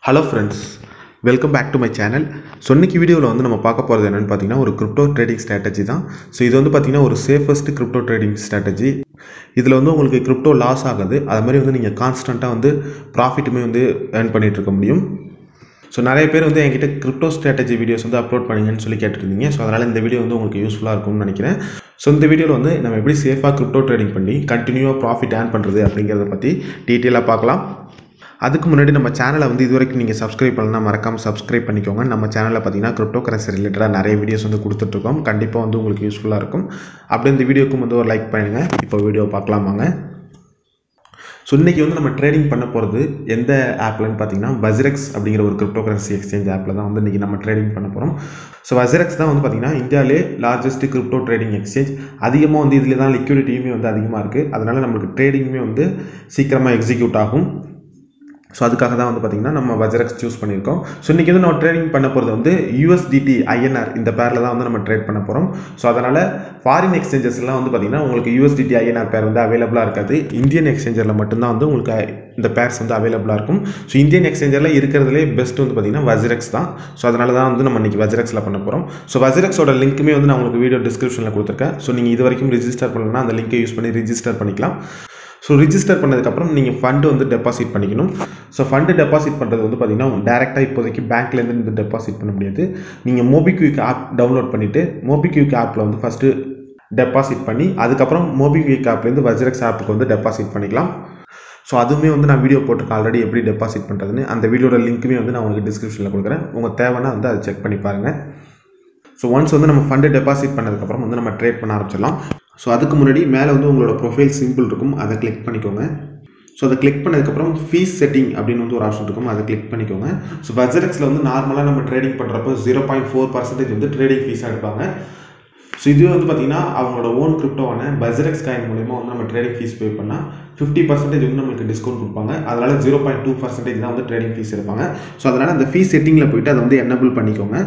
hello friends welcome back to my channel so இன்னைக்கு வீடியோவில் வந்து நம்ம பார்க்க போகிறது என்னென்னு பார்த்தீங்கன்னா ஒரு கிரிப்டோ ட்ரேடிங் ஸ்ட்ராட்டஜி தான் ஸோ இது வந்து பார்த்தீங்கன்னா ஒரு சேஃபஸ்ட் கிரிப்டோ ட்ரேடிங் ஸ்ட்ராட்டஜி இதில் வந்து உங்களுக்கு கிரிப்டோ லாஸ் ஆகாது அது மாதிரி வந்து நீங்கள் கான்ஸ்டண்ட்டாக வந்து ப்ராஃபிட்டுமே வந்து ஏர்ன் பண்ணிகிட்டு இருக்க முடியும் ஸோ நிறைய பேர் வந்து என்கிட்ட கிரிப்டோ ஸ்ட்ராட்டஜி வீடியோஸ் வந்து அப்லோட் பண்ணுங்கன்னு சொல்லி கேட்டிருந்தீங்க ஸோ அதனால் இந்த வீடியோ வந்து உங்களுக்கு யூஸ்ஃபுல்லாக இருக்கும்னு நினைக்கிறேன் ஸோ இந்த வீடியோவில் வந்து நம்ம எப்படி சேஃபாக கிரிப்டோ ட்ரேடிங் பண்ணி கண்டினியூவாக ப்ராஃபிட் ஏர்ன் பண்ணுறது அப்படிங்கிறத பற்றி டீட்டெயிலாக பார்க்கலாம் அதுக்கு முன்னாடி நம்ம சேனலை வந்து இது வரைக்கும் நீங்கள் சப்ஸ்கிரைப் பண்ணலாம் மறக்காமல் சப்ஸ்கிரைப் பண்ணிக்கோங்க நம்ம சேனலில் பார்த்தீங்கன்னா கிரிப்டோ கரன்சி ரிலேட்டடாக நிறைய வீடியோஸ் வந்து கொடுத்துட்ருக்கோம் கண்டிப்பாக வந்து உங்களுக்கு யூஸ்ஃபுல்லாக இருக்கும் அப்படியே இந்த வீடியோக்கும் வந்து ஒரு லைக் பண்ணுங்க இப்போ வீடியோ பார்க்கலாமாங்க ஸோ இன்றைக்கி வந்து நம்ம ட்ரேடிங் பண்ண போகிறது எந்த ஆப்லன்னு பார்த்தீங்கன்னா வஜ்ரெக்ஸ் அப்படிங்கிற ஒரு கிரிப்டோ கரன்சி எக்ஸ்சேஞ்ச் ஆப்பில் தான் வந்து இன்றைக்கி நம்ம ட்ரேடிங் பண்ண போகிறோம் ஸோ வஜ்ரெக்ஸ் தான் வந்து பார்த்திங்கன்னா இந்தியாவிலே லார்ஜஸ்ட் கிரிப்டோ ட்ரேடிங் எக்ஸ்சேஞ்ச் அதிகமாக வந்து இதில் தான் லிக்விடிட்டியுமே வந்து அதிகமாக இருக்குது அதனால் நம்மளுக்கு ட்ரேடிங்குமே வந்து சீக்கிரமாக எக்ஸிக்யூட் ஆகும் ஸோ அதுக்காக தான் வந்து பார்த்திங்கன்னா நம்ம வஜ்ரெக்ஸ் சூஸ் பண்ணியிருக்கோம் ஸோ இன்றைக்கி வந்து நம்ம ட்ரேடிங் பண்ண போகிறது வந்து யூஎஸ்டிடி ஐஎன்ஆர் இந்த பேரில் தான் வந்து நம்ம ட்ரேட் பண்ண போகிறோம் ஸோ அதனால் ஃபாரின் எக்ஸ்சேஞ்சஸ்லாம் வந்து பார்த்திங்கன்னா உங்களுக்கு யூஎஸ்டிடி ஐஎன்ஆர் பேர் வந்து அவைலபிளாக இருக்காது இந்தியன் எக்ஸ்சேஞ்சரில் மட்டும்தான் வந்து உங்களுக்கு இந்த பேர்ஸ் வந்து அவைலபிளாக இருக்கும் ஸோ இந்தியன் எக்ஸ்சேஞ்சரில் இருக்கிறதுலே பெஸ்ட் வந்து பார்த்திங்கன்னா வஜ்ரெக்ஸ் தான் ஸோ அதனால தான் வந்து நம்ம இன்றைக்கி வஜ்ரெக்ஸில் பண்ண போகிறோம் ஸோ வஜ்ரெக்ஸோட லிங்க்குமே வந்து நான் உங்களுக்கு வீடியோ டிஸ்கிரிப்ஷனில் கொடுத்துருக்கேன் ஸோ நீங்கள் இது வரைக்கும் ரிஜிஸ்டர் பண்ணணும்னா அந்த லிங்கை யூஸ் பண்ணி ரிஜிஸ்டர் பண்ணிக்கலாம் ஸோ ரிஜிஸ்டர் பண்ணதுக்கப்புறம் நீங்கள் ஃபண்டு வந்து டெபாசிட் பண்ணிக்கணும் ஸோ ஃபண்டு டெபாசிட் பண்ணுறது வந்து பார்த்திங்கன்னா டேரெக்டாக இப்போதைக்கு பேங்க்லேருந்து இந்த டெபாசிட் பண்ண முடியாது நீங்கள் மோபிக்விக் ஆப் டவுன்லோட் பண்ணிவிட்டு மோபிக்விக் ஆப்பில் வந்து ஃபஸ்ட்டு டெபாசிட் பண்ணி அதுக்கப்புறம் மோபிக்விக் ஆப்லேருந்து வஜ்ரெக்ஸ் ஆப்புக்கு வந்து டெபாசிட் பண்ணிக்கலாம் ஸோ அதுவுமே வந்து நான் வீடியோ போட்டிருக்கேன் ஆல்ரெடி எப்படி டெபாசிட் பண்ணுறதுன்னு அந்த வீடியோட லிங்க்குமே வந்து நான் உங்களுக்கு டிஸ்கிரிப்ஷனில் கொடுக்குறேன் உங்கள் தேவைன்னா வந்து அதை செக் பண்ணி பாருங்கள் ஸோ ஒன்ஸ் வந்து நம்ம ஃபண்டு டெபாசிட் பண்ணதுக்கப்புறம் வந்து நம்ம ட்ரேட் பண்ண ஆரம்பிச்சிடலாம் ஸோ அதுக்கு முன்னாடி மேலே வந்து உங்களோட ப்ரொஃபைல் சிம்பிள் இருக்கும் அதை கிளிக் பண்ணிக்கோங்க ஸோ அதை கிளிக் பண்ணதுக்கப்புறம் ஃபீஸ் செட்டிங் அப்படின்னு வந்து ஒரு ஆப்ஷன் இருக்கும் அதை கிளிக் பண்ணிக்கோங்க ஸோ வஜரெக்ஸில் வந்து நார்மலாக நம்ம ட்ரேடிங் பண்ணுறப்போ ஜீரோ பாயிண்ட் ஃபோர் பர்சன்டேஜ் வந்து ட்ரேடிங் ஃபீஸாக எடுப்பாங்க ஸோ இதுவே வந்து பார்த்திங்கன்னா அவங்களோட ஓன் கிரிப்டோவான பஜரெக்ஸ் காயின் மூலிமா வந்து நம்ம ட்ரேடிங் ஃபீஸ் பே பண்ணால் ஃபிஃப்டி பர்சன்டேஜ் வந்து நம்மளுக்கு டிஸ்கவுண்ட் கொடுப்பாங்க அதனால் ஜீரோ பாயிண்ட் டூ பர்சன்டேஜ் தான் வந்து ட்ரேடிங் ஃபீஸ் எடுப்பாங்க ஸோ அதனால் அந்த ஃபீஸ் செட்டிங்கில் போயிட்டு அதை வந்து என்னபிள் பண்ணிக்கோங்க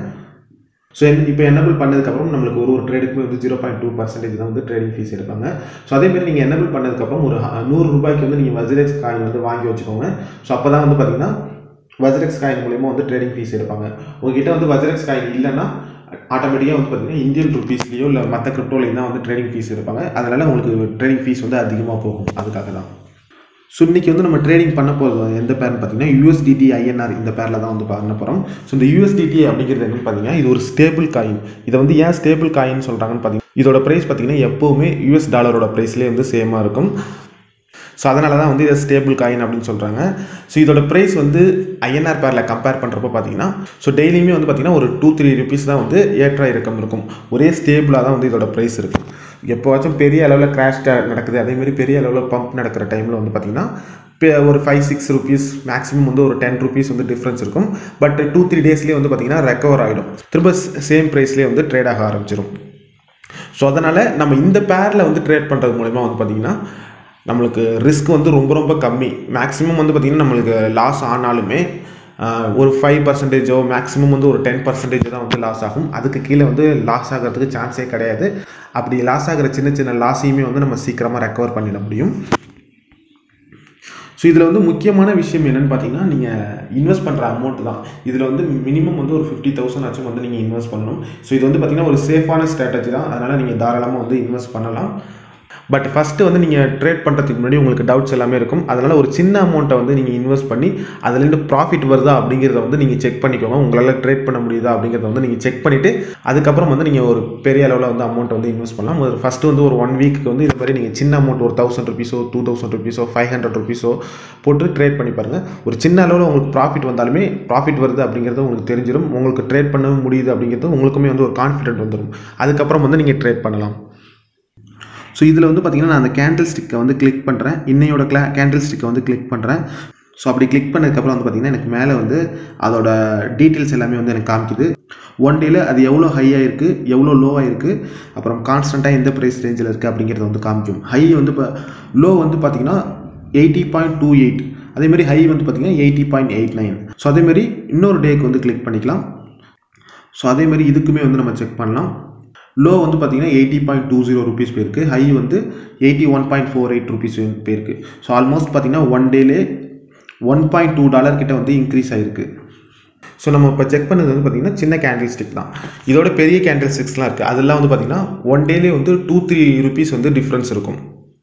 ஸோ இப்போ என்னபிள் பண்ணதுக்கப்புறம் நம்மளுக்கு ஒரு ஒரு ட்ரேடுக்குமே வந்து ஜீரோ பாயிண்ட் டூ பர்சன்டேஜ் தான் வந்து ட்ரேடிங் ஃபீஸ் எடுப்பாங்க ஸோ அதேமாதிரி நீங்கள் என்னபிள் பண்ணதுக்கப்புறம் ஒரு நூறு ரூபாய்க்கு வந்து நீங்கள் வஜ்ரெக்ஸ் காயின் வந்து வாங்கி வச்சுக்கோங்க ஸோ அப்போ தான் வந்து பார்த்தீங்கன்னா வஜ்ரெக்ஸ் காயின் மூலிமா வந்து ட்ரேடிங் ஃபீஸ் எடுப்பாங்க உங்ககிட்ட வந்து வஜ்ரெக்ஸ் காயின் இல்லைன்னா ஆட்டோமேட்டிக்காக வந்து பார்த்தீங்கன்னா இந்தியன் ருபீஸ்லேயோ இல்லை மற்ற கிரிப்டோலையும் தான் வந்து ட்ரேடிங் ஃபீஸ் எடுப்பாங்க அதனால் உங்களுக்கு ட்ரேடிங் ஃபீஸ் வந்து அதிகமாக போகும் அதுக்காக தான் ஸோ இன்றைக்கி வந்து நம்ம ட்ரேடிங் பண்ண போகிறது எந்த பேர்னு பார்த்தீங்கன்னா யூஎஸ்டிடி ஐஎன்ஆர் இந்த பேரில் தான் வந்து பண்ண போகிறோம் ஸோ இந்த யூஎஸ்டிடி அப்படிங்கிறது என்னன்னு பார்த்தீங்கன்னா இது ஒரு ஸ்டேபிள் காயின் இதை வந்து ஏன் ஸ்டேபிள் காயின்னு சொல்கிறாங்கன்னு பார்த்தீங்கன்னா இதோட ப்ரைஸ் பார்த்தீங்கன்னா எப்போவுமே யூஎஸ் டாலரோட ப்ரைஸ்லேயே வந்து சேமாக இருக்கும் ஸோ அதனால தான் வந்து இதை ஸ்டேபிள் காயின் அப்படின்னு சொல்கிறாங்க ஸோ இதோட ப்ரைஸ் வந்து ஐஎன்ஆர் பேரில் கம்பேர் பண்ணுறப்போ பார்த்தீங்கன்னா ஸோ டெய்லியுமே வந்து பார்த்திங்கன்னா ஒரு டூ த்ரீ ருபீஸ் தான் வந்து ஏற்ற இறக்கம் இருக்கும் ஒரே ஸ்டேபிளாக தான் வந்து இதோட ப்ரைஸ் இருக்கும் எப்போவாச்சும் பெரிய அளவில் கிராஷ் நடக்குது அதேமாரி பெரிய அளவில் பம்ப் நடக்கிற டைமில் வந்து பார்த்திங்கன்னா ஒரு ஃபைவ் சிக்ஸ் ருபீஸ் மேக்ஸிமம் வந்து ஒரு டென் ருபீஸ் வந்து டிஃப்ரென்ஸ் இருக்கும் பட் டூ த்ரீ டேஸ்லேயே வந்து பார்த்திங்கன்னா ரெக்கவர் ஆகிடும் திரும்ப சேம் ப்ரைஸ்லேயே வந்து ட்ரேட் ஆக ஆரம்பிச்சிடும் ஸோ அதனால் நம்ம இந்த பேரில் வந்து ட்ரேட் பண்ணுறது மூலிமா வந்து பார்த்திங்கன்னா நம்மளுக்கு ரிஸ்க் வந்து ரொம்ப ரொம்ப கம்மி மேக்ஸிமம் வந்து பார்த்திங்கன்னா நம்மளுக்கு லாஸ் ஆனாலுமே ஒரு ஃபைவ் பர்சன்டேஜோ மேக்ஸிமம் வந்து ஒரு டென் பர்சன்டேஜ் தான் வந்து லாஸ் ஆகும் அதுக்கு கீழே வந்து லாஸ் ஆகிறதுக்கு சான்ஸே கிடையாது அப்படி லாஸ் ஆகிற சின்ன சின்ன லாஸையுமே வந்து நம்ம சீக்கிரமாக ரெக்கவர் பண்ணிட முடியும் ஸோ இதில் வந்து முக்கியமான விஷயம் என்னென்னு பார்த்தீங்கன்னா நீங்கள் இன்வெஸ்ட் பண்ணுற அமௌண்ட் தான் இதில் வந்து மினிமம் வந்து ஒரு ஃபிஃப்டி தௌசண்ட் ஆச்சும் வந்து நீங்கள் இன்வெஸ்ட் பண்ணணும் ஸோ இது வந்து பார்த்திங்கன்னா ஒரு சேஃபான ஸ்ட்ராட்டஜி தான் அதனால் நீங்கள் தாராளமாக வந்து இன்வெஸ்ட் பண்ணலாம் பட் ஃபஸ்ட்டு வந்து நீங்கள் ட்ரேட் பண்ணுறதுக்கு முன்னாடி உங்களுக்கு டவுட்ஸ் எல்லாமே இருக்கும் அதனால் ஒரு சின்ன அமௌண்ட்டை வந்து நீங்கள் இன்வெஸ்ட் பண்ணி அதுலேருந்து ப்ராஃபிட் வருதா அப்படிங்கிறத வந்து நீங்கள் செக் பண்ணிக்கோங்க உங்களால் ட்ரேட் பண்ண முடியுதா அப்படிங்கிறத வந்து நீங்கள் செக் பண்ணிவிட்டு அதுக்கப்புறம் வந்து நீங்கள் ஒரு பெரிய அளவில் வந்து அமௌண்ட் வந்து இன்வெஸ்ட் பண்ணலாம் ஒரு ஃபஸ்ட்டு வந்து ஒரு ஒன் வீக்கு வந்து இது மாதிரி நீங்கள் சின்ன அமௌண்ட் ஒரு தௌசண்ட் ருபீஸோ டூ தௌசண்ட் ருபீஸோ ஃபைவ் ஹண்ட்ரட் ருபீஸோ போட்டு ட்ரேட் பண்ணி பாருங்கள் ஒரு சின்ன அளவில் உங்களுக்கு ப்ராஃபிட் வந்தாலுமே ப்ராஃபிட் வருது அப்படிங்கிறது உங்களுக்கு தெரிஞ்சிடும் உங்களுக்கு ட்ரேட் பண்ண முடியுது அப்படிங்கிறது உங்களுக்குமே வந்து ஒரு கான்ஃபிடென்ட் வந்துடும் அதுக்கப்புறம் வந்து நீங்கள் ட்ரேட் பண்ணலாம் ஸோ இதில் வந்து பார்த்திங்கன்னா நான் அந்த கேண்டில் ஸ்டிக்கை வந்து கிளிக் பண்ணுறேன் இன்னையோட கிளா கேண்டில் ஸ்டிக்கை வந்து கிளிக் பண்ணுறேன் ஸோ அப்படி கிளிக் பண்ணதுக்கப்புறம் வந்து பார்த்திங்கன்னா எனக்கு மேலே வந்து அதோட டீட்டெயில்ஸ் எல்லாமே வந்து எனக்கு காமிக்குது ஒன் டேயில் அது எவ்வளோ ஹையாக இருக்குது எவ்வளோ லோவாக இருக்குது அப்புறம் கான்ஸ்டண்ட்டாக எந்த ப்ரைஸ் ரேஞ்சில் இருக்குது அப்படிங்கிறத வந்து காமிக்கும் ஹை வந்து இப்போ லோ வந்து பார்த்திங்கன்னா எயிட்டி பாயிண்ட் டூ எயிட் அதேமாதிரி ஹை வந்து பார்த்திங்கன்னா eighty point eight nine so அதேமாதிரி இன்னொரு டேக்கு வந்து கிளிக் பண்ணிக்கலாம் ஸோ அதேமாதிரி இதுக்குமே வந்து நம்ம செக் பண்ணலாம் லோ வந்து பார்த்தீங்கன்னா eighty point two zero rupees போயிருக்கு ஹை வந்து eighty one point four eight rupees போயிருக்கு ஸோ ஆல்மோஸ்ட் பார்த்தீங்கன்னா ஒன் டேலே ஒன் பாயிண்ட் டூ டாலர் கிட்ட வந்து இன்க்ரீஸ் ஆகிருக்கு ஸோ நம்ம இப்போ செக் பண்ணது வந்து பார்த்திங்கன்னா சின்ன கேண்டில் ஸ்டிக் தான் இதோட பெரிய கேண்டில் ஸ்டிக்ஸ்லாம் இருக்குது அதெல்லாம் வந்து பார்த்திங்கன்னா ஒன் டேலேயே வந்து டூ த்ரீ ருபீஸ் வந்து டிஃப்ரென்ஸ் இருக்கும்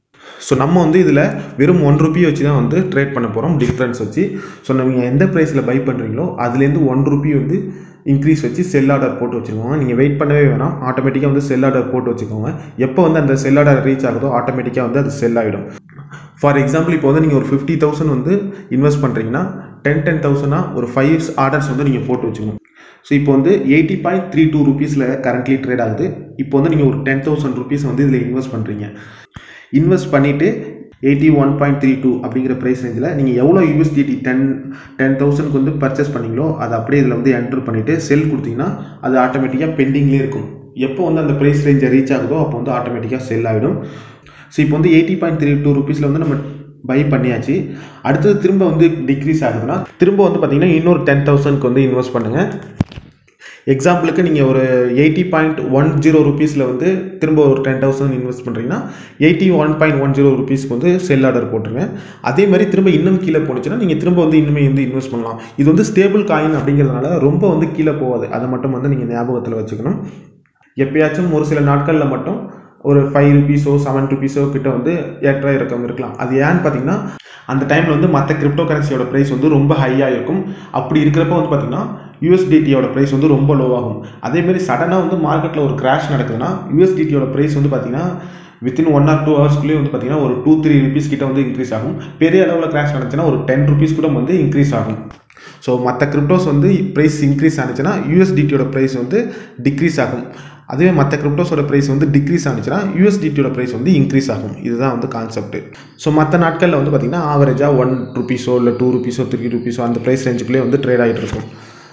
ஸோ நம்ம வந்து இதில் வெறும் ஒன் ருபி வச்சு தான் வந்து ட்ரேட் பண்ண போகிறோம் டிஃப்ரென்ஸ் வச்சு ஸோ நீங்கள் எந்த ப்ரைஸில் பை பண்ணுறீங்களோ அதுலேருந்து ஒன் ருபி வந்து இன்க்ரீஸ் வச்சு செல் ஆர்டர் போட்டு வச்சுக்கோங்க நீங்கள் வெயிட் பண்ணவே வேணாம் ஆட்டோமேட்டிக்காக வந்து செல் ஆர்டர் போட்டு வச்சுக்கோங்க எப்போ வந்து அந்த செல் ஆர்டர் ரீச் ஆகுதோ ஆட்டோமேட்டிக்காக வந்து அது செல் ஆகிடும் ஃபார் எக்ஸாம்பிள் இப்போ வந்து நீங்கள் ஒரு ஃபிஃப்டி தௌசண்ட் வந்து இன்வெஸ்ட் பண்ணுறீங்கன்னா டென் டென் தௌசண்டாக ஒரு ஃபைவ் ஆர்டர்ஸ் வந்து நீங்கள் போட்டு வச்சுக்கணும் ஸோ இப்போ வந்து எயிட்டி பாயிண்ட் த்ரீ டூ ருபீஸில் கரண்ட்லி ட்ரேட் ஆகுது இப்போ வந்து நீங்கள் ஒரு டென் தௌசண்ட் ருபீஸ் வந்து இதில் இன்வெஸ்ட் பண்ணுறீங்க இன்வெஸ்ட் பண்ணிவிட்டு eighty one point three two அப்படிங்கிற ப்ரைஸ் ரேஞ்சில் நீங்கள் எவ்வளோ யூஎஸ்டிடி டென் டென் தௌசண்ட்க்கு வந்து பர்ச்சேஸ் பண்ணீங்களோ அதை அப்படியே இதில் வந்து என்ட்ரு பண்ணிவிட்டு செல் கொடுத்தீங்கன்னா அது ஆட்டோமேட்டிக்காக பெண்டிங்லேயே இருக்கும் எப்போ வந்து அந்த ப்ரைஸ் ரேஞ்சை ரீச் ஆகுதோ அப்போ வந்து ஆட்டோமேட்டிக்காக செல் ஆகிடும் ஸோ இப்போ வந்து எயிட்டி பாயிண்ட் த்ரீ டூ ருபீஸில் வந்து நம்ம பை பண்ணியாச்சு அடுத்தது திரும்ப வந்து டிக்ரீஸ் ஆகுதுன்னா திரும்ப வந்து பார்த்தீங்கன்னா இன்னொரு டென் தௌசண்ட்க்கு வந்து இன்வெஸ்ட் பண்ணுங்கள் எக்ஸாம்பிளுக்கு நீங்கள் ஒரு எயிட்டி பாயிண்ட் ஒன் ஜீரோ ருபீஸில் வந்து திரும்ப ஒரு டென் தௌசண்ட் இன்வெஸ்ட் பண்ணுறீங்கன்னா eighty one point one zero ருபீஸ்க்கு வந்து செல் ஆர்டர் போட்டுருங்க அதே மாதிரி திரும்ப இன்னும் கீழே போனுச்சுன்னா நீங்கள் திரும்ப வந்து இன்னுமே வந்து இன்வெஸ்ட் பண்ணலாம் இது வந்து ஸ்டேபிள் காயின் அப்படிங்கிறதுனால ரொம்ப வந்து கீழே போகாது அதை மட்டும் வந்து நீங்கள் ஞாபகத்தில் வச்சுக்கணும் எப்பயாச்சும் ஒரு சில நாட்களில் மட்டும் ஒரு ஃபைவ் ருபீஸோ செவன் ருபீஸோ கிட்ட வந்து ஏற்ற இறக்கம் இருக்கலாம் அது ஏன்னு பார்த்தீங்கன்னா அந்த டைமில் வந்து மற்ற கிரிப்டோ கரன்சியோட ப்ரைஸ் வந்து ரொம்ப ஹையாக இருக்கும் அப்படி இருக்கிறப்ப வந்து பார்த்தீங்கன்னா யூஎஸ்டிடியோட ப்ரைஸ் வந்து ரொம்ப லோவாகும் அதேமாரி சடனாக வந்து மார்க்கெட்டில் ஒரு கிராஷ் நடக்குதுன்னா யூஎஸ்டிடியோட ப்ரைஸ் வந்து பார்த்தீங்கன்னா வித்தின் ஒன் ஆர் டூ ஹவர்ஸ்க்குள்ளேயே வந்து பார்த்தீங்கன்னா ஒரு டூ த்ரீ ருபீஸ் கிட்ட வந்து இன்க்ரீஸ் ஆகும் பெரிய அளவில் கிராஷ் நடந்துச்சுன்னா ஒரு டென் ருபீஸ் கூட வந்து இன்க்ரீஸ் ஆகும் ஸோ மற்ற கிரிப்டோஸ் வந்து ப்ரைஸ் இன்க்ரீஸ் ஆனிச்சுன்னா யூஎஸ்டிடியோட ப்ரைஸ் வந்து டிக்ரீஸ் ஆகும் அதுவே மற்ற கிரிப்டோஸோட ப்ரைஸ் வந்து டிக்ரீஸ் ஆனிச்சுன்னா யூஎஸ்டிடியோட ப்ரைஸ் வந்து இன்க்ரீஸ் ஆகும் இதுதான் வந்து கான்செப்ட் ஸோ மற்ற நாட்களில் வந்து பார்த்திங்கன்னா ஆவரேஜாக ஒன் ருபீஸோ இல்லை டூ ருபீஸோ த்ரீ ருபீஸோ அந்த ப்ரைஸ் ரேஞ்சுக்குள்ளேயே வந்து ட்ரேட் ஆகிட்டு இருக்கும்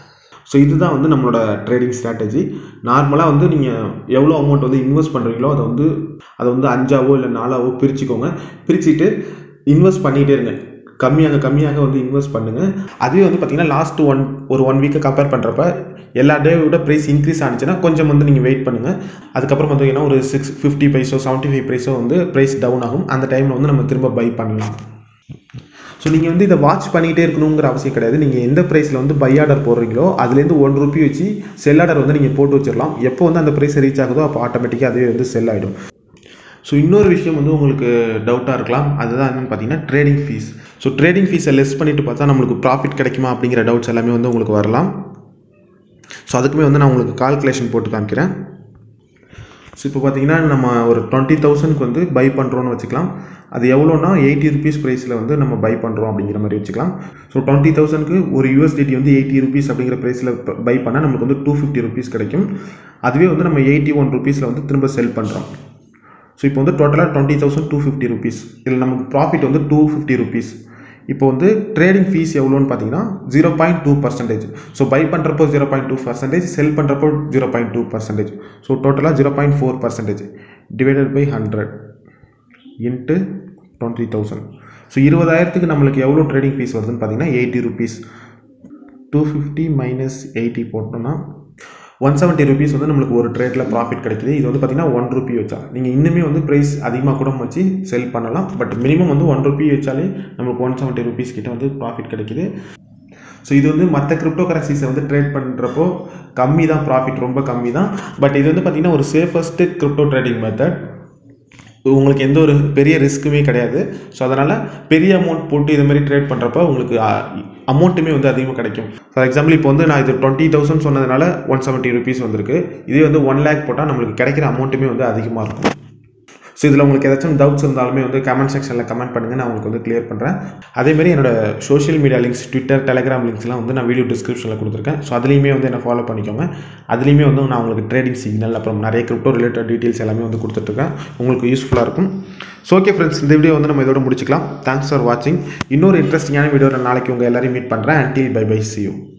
ஸோ இதுதான் வந்து நம்மளோட ட்ரேடிங் ஸ்ட்ராட்டஜி நார்மலாக வந்து நீங்கள் எவ்வளோ அமௌண்ட் வந்து இன்வெஸ்ட் பண்ணுறீங்களோ அதை வந்து அதை வந்து அஞ்சாவோ இல்லை நாலாவோ பிரிச்சுக்கோங்க பிரிச்சுட்டு இன்வெஸ்ட் பண்ணிகிட்டே இருங்க கம்மியாக கம்மியாக வந்து இன்வெஸ்ட் பண்ணுங்கள் அதுவே வந்து பார்த்திங்கன்னா லாஸ்ட் ஒன் ஒரு ஒன் வீக்கை கம்பேர் பண்ணுறப்ப எல்லா டேவோட ப்ரைஸ் இன்க்ரீஸ் ஆனிச்சுன்னா கொஞ்சம் வந்து நீங்கள் வெயிட் பண்ணுங்கள் அதுக்கப்புறம் பார்த்தீங்கன்னா ஒரு சிக்ஸ் ஃபிஃப்டி ப்ரைஸோ செவன்ட்டி ஃபைவ் ப்ரைஸோ வந்து ப்ரைஸ் டவுன் ஆகும் அந்த டைமில் வந்து நம்ம திரும்ப பை பண்ணலாம் ஸோ நீங்கள் வந்து இதை வாட்ச் பண்ணிகிட்டே இருக்கணுங்கிற அவசியம் கிடையாது நீங்கள் எந்த ப்ரைஸில் வந்து பை ஆர்டர் போடுறீங்களோ அதுலேருந்து ஒன் ருபி வச்சு செல் ஆர்டர் வந்து நீங்கள் போட்டு வச்சிடலாம் எப்போ வந்து அந்த ப்ரைஸ் ரீச் ஆகுதோ அப்போ ஆட்டோமேட்டிக்காக அதுவே வந்து செல் ஆகிடும் ஸோ இன்னொரு விஷயம் வந்து உங்களுக்கு டவுட்டாக இருக்கலாம் அதுதான் என்னென்னு பார்த்தீங்கன்னா ட்ரேடிங் ஃபீஸ் ஸோ ட்ரேடிங் ஃபீஸை லெஸ் பண்ணிட்டு பார்த்தா நம்மளுக்கு ப்ராஃபிட் கிடைக்குமா அப்படிங்கிற டவுட்ஸ் எல்லாமே வந்து உங்களுக்கு வரலாம் ஸோ அதுக்குமே வந்து நான் உங்களுக்கு கால்குலேஷன் போட்டு காமிக்கிறேன் ஸோ இப்போ பார்த்தீங்கன்னா நம்ம ஒரு டுவெண்ட்டி தௌசண்ட்க்கு வந்து பை பண்ணுறோன்னு வச்சுக்கலாம் அது எவ்வளோனா எயிட்டி ருபீஸ் ப்ரைஸில் வந்து நம்ம பை பண்ணுறோம் அப்படிங்கிற மாதிரி வச்சுக்கலாம் ஸோ டுவெண்ட்டி தௌசண்ட்க்கு ஒரு யூஎஸ்டிடி வந்து எயிட்டி ருபீஸ் அப்படிங்கிற ப்ரைஸில் பை பண்ணால் நமக்கு வந்து டூ ஃபிஃப்டி ருபீஸ் கிடைக்கும் அதுவே வந்து நம்ம எயிட்டி ஒன் ருபீஸில் வந்து திரும்ப செல் பண்ணுறோம் ஸோ இப்போ வந்து டோட்டலாக twenty thousand two fifty rupees இதில் நமக்கு ப்ராஃபிட் வந்து டூ ஃபிஃப்டி ருபீஸ் இப்போ வந்து ட்ரேடிங் ஃபீஸ் எவ்வளோன்னு பார்த்தீங்கன்னா zero point two percentage so buy பண்ணுறப்போ zero point two percentage sell பண்ணுறப்போ zero point two percentage so டோட்டலாக zero point four percentage divided by hundred into twenty thousand so இருபதாயிரத்துக்கு நம்மளுக்கு எவ்வளோ ட்ரேடிங் ஃபீஸ் வருதுன்னு பார்த்தீங்கன்னா eighty rupees two fifty minus eighty போட்டோம்னா one seventy rupees வந்து நம்மளுக்கு ஒரு ட்ரேட்டில் ப்ராஃபிட் கிடைக்குது இது வந்து பார்த்தீங்கன்னா ஒன் ருபி வச்சா நீங்கள் இன்னுமே வந்து ப்ரைஸ் அதிகமாக கூட வச்சு செல் பண்ணலாம் பட் மினிமம் வந்து ஒன் ருபி வச்சாலே நம்மளுக்கு ஒன் செவன்ட்டி ருபீஸ் கிட்ட வந்து ப்ராஃபிட் கிடைக்குது ஸோ இது வந்து மற்ற கிரிப்டோ கரன்சிஸை வந்து ட்ரேட் பண்ணுறப்போ கம்மி தான் ப்ராஃபிட் ரொம்ப கம்மி தான் பட் இது வந்து பார்த்திங்கன்னா ஒரு சேஃபஸ்ட்டு கிரிப்டோ ட்ரேடிங் மெத்தட் உங்களுக்கு எந்த ஒரு பெரிய ரிஸ்க்குமே கிடையாது ஸோ அதனால் பெரிய அமௌண்ட் போட்டு இது மாதிரி ட்ரேட் பண்ணுறப்ப உங்களுக்கு அமௌண்ட்டுமே வந்து அதிகமாக கிடைக்கும் ஃபார் எக்ஸாம்பிள் இப்போ வந்து நான் இது டுவெண்ட்டி தௌசண்ட் சொன்னதுனால ஒன் செவன்ட்டி ருபீஸ் வந்திருக்கு இதே வந்து ஒன் லேக் போட்டால் நம்மளுக்கு கிடைக்கிற அமௌண்ட்டுமே வந்து அதிகமாக இருக்கும் ஸோ இதில் உங்களுக்கு ஏதாச்சும் டவுட்ஸ் இருந்தாலுமே வந்து கமெண்ட் செக்ஷனில் கமெண்ட் பண்ணுங்கள் நான் உங்களுக்கு வந்து கிளியர் பண்ணுறேன் அதேமாதிரி என்னோட social media links Twitter Telegram லிங்க்ஸ்லாம் வந்து நான் வீடியோ டிஸ்கிரிப்ஷனில் கொடுத்துருக்கேன் ஸோ அதுலேயுமே வந்து என்ன ஃபாலோ பண்ணிக்கோங்க அதுலேயுமே வந்து நான் உங்களுக்கு ட்ரேடிங் சிக்னல் அப்புறம் நிறைய கிரிப்டோ ரிலேட்டட் டீட்டெயில்ஸ் எல்லாமே வந்து கொடுத்துட்ருக்கேன் உங்களுக்கு யூஸ்ஃபுல்லாக இருக்கும் ஸோ ஓகே ஃப்ரெண்ட்ஸ் இந்த வீடியோ வந்து நம்ம இதோட முடிச்சுக்கலாம் தேங்க்ஸ் ஃபார் வாட்சிங் இன்னொரு இன்ட்ரெஸ்டிங்கான வீடியோவில் நாளைக்கு உங்கள் எல்லாரையும் மீட் பண்ணுறேன் until bye bye see you